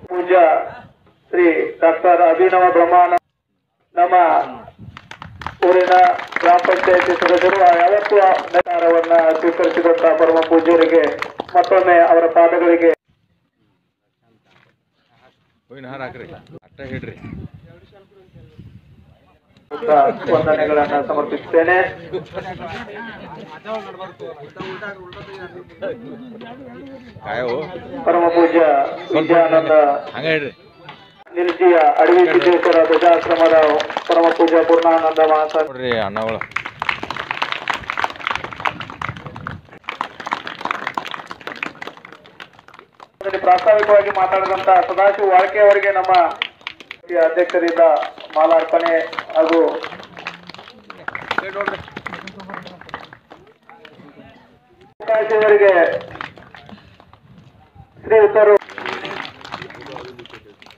ಪೂಜಾ Shri doctor Abhinava ಬ್ರಹ್ಮಾನ ನಮ್ಮ ಊರಿನ ಗ್ರಾಮ ಪಂಚಾಯತಿ ಸದಸ್ಯರು ಯಾವತ್ತೂ ನೇತಾರವನ್ನ ಸ್ವೀಕರಿಸಿದಂತ ಪರಮ ಪೂಜ್ಯರಿಗೆ ಮತ್ತೊಮ್ಮೆ ಅವರ ಪಾದಗಳಿಗೆ ಹೂವಿನ ಹಾರ ಹಾಕ್ರಿ ಅಟ್ಟ ಹಿಡ್ರಿ ವಂದನೆಗಳನ್ನ ಸಮರ್ಪಿಸುತ್ತೇನೆ ಕಾಯವು ಪರಮ ಪೂಜ್ಯ ವಿದ್ಯಾನಂದ ಹಂಗ ಹಿಡ್ರಿ ನಿಲ್ಜಿಯ ಅಡವಿ ಸಿದ್ದೇಶ್ವರ ಧ್ವಜಾಶ್ರಮದ ಪರಮ ಪೂಜ್ಯ ಪೂರ್ಣಾನಂದ ಮಹಾಸ್ವಾಮಿ ನೋಡ್ರಿ ಅಣ್ಣಗಳು ಇದರಲ್ಲಿ ಪ್ರಾಸ್ತಾವಿಕವಾಗಿ ಮಾತಾಡಿದಂತ ಸದಾಶಿವ ವಾಳ್ಕೆ ಅವರಿಗೆ ನಮ್ಮ ಅಧ್ಯಕ್ಷರಿಂದ ಮಾಲಾರ್ಪಣೆ ಹಾಗೂ ಅವರಿಗೆ ಶ್ರೀಯುತರು